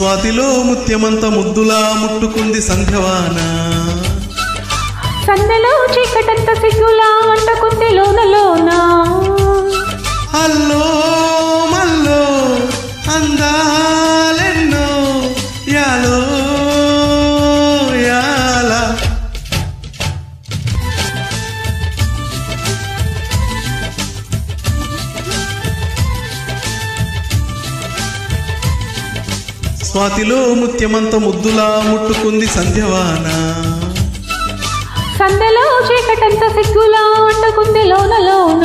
స్వాతిలో ముత్యమంత ముద్దులా ముట్టుకుంది సంధ్యవాన సందెలో చీకటంత సిగ్గులా అంటకుంది లోన లోన అల్లో మల్లో అందాలెన్నో యాలో యాల స్వాతిలో ముత్యమంత ముద్దులా ముట్టుకుంది సంధ్యవాన సందెలో చీకటంత సిగ్గులా అంటకుంది లోన లోన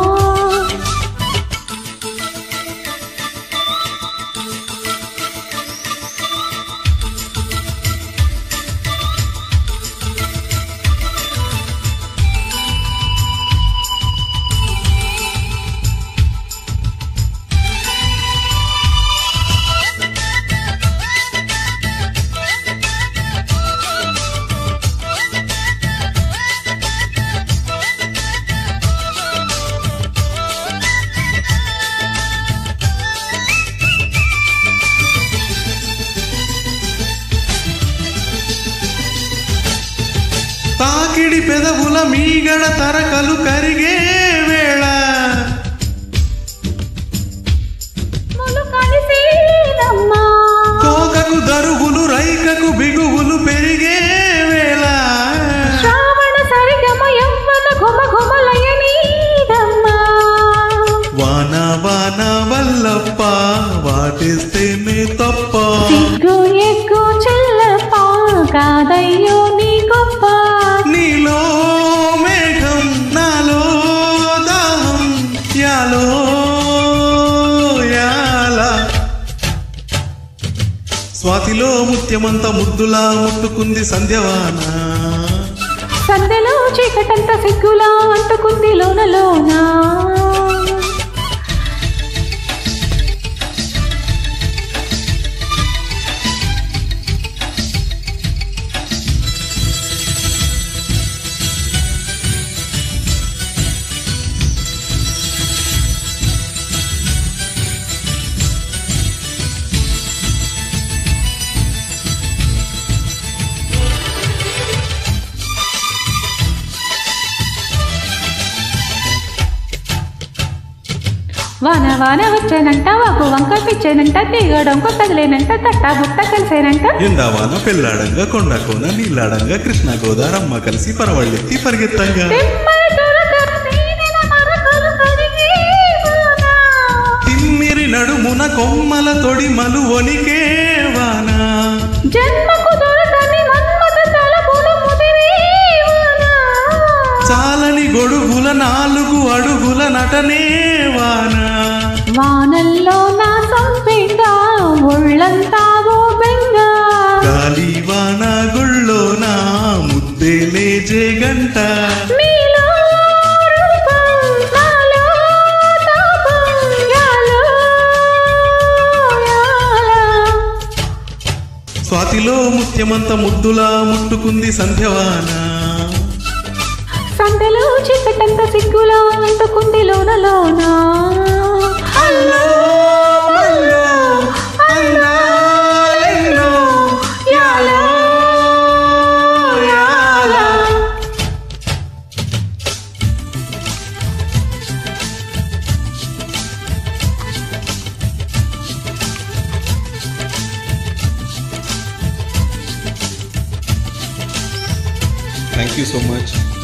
తాకిడి పెదవుల మీగడ తరకలు కరిగే వేళ ములు కలిసేనమ్మా కోకకు దరుగులు రైకకు బిగువులు పెరిగే వేళ శ్రావణ సరిగమ యవ్వన ఘుమ ఘుమలయనీదమ్మా వాన వాన వల్లప్ప వాటిస్తేనే తప్ప సిగ్గు ఎగ్గు చెల్లప్ప కాదయ్యో నీ గొప్ప నీలో మేఘం నాలో దాహం యాలో యాల స్వాతిలో ముత్యమంత ముద్దులా ముట్టుకుంది సంధ్యవాన సందెలో చీకటంత సిగ్గులా అంటుకుంది లోన లోన వాన వాన వచ్చానంట వాకు వంక పిచ్చానంట దిగడం తగిలేనంట తట్ట బుట్ట కలిసేనంట ఎండావాన పెళ్ళాడంగా కొండ కోన నీళ్ళాడంగా కృష్ణ గోదారమ్మ కలిసి పరవళ్ళెత్తి పరిగెత్తంగా తెమ్మల దొరక నీనెల మరకలు కరిగే వాన. తిమ్మిరి నడుమున కొమ్మల తొడిమలు వణికే వాన జన్మకు దొరకని మన్మథ తలపుల ముదిరే వాన. చాలని గొడుగుల నాలుగు అడుగుల నటనే వాన వానల్లో నా సంపెంగ ఒళ్ళంతా ఓ బెంగ గాలి వాన గుళ్ళో నా ముద్దే లేజే గంట మీలో రూపం, నాలో తాపం, యాలో, యాల. స్వాతిలో ముత్యమంత ముద్దులా ముట్టుకుంది సంధ్యవాన సందెలో చీకటంత సిగ్గులా అంటుకుంది లోన లోన అల్లో మల్లో అందాలెన్నో యాలో యాల. Thank you so much.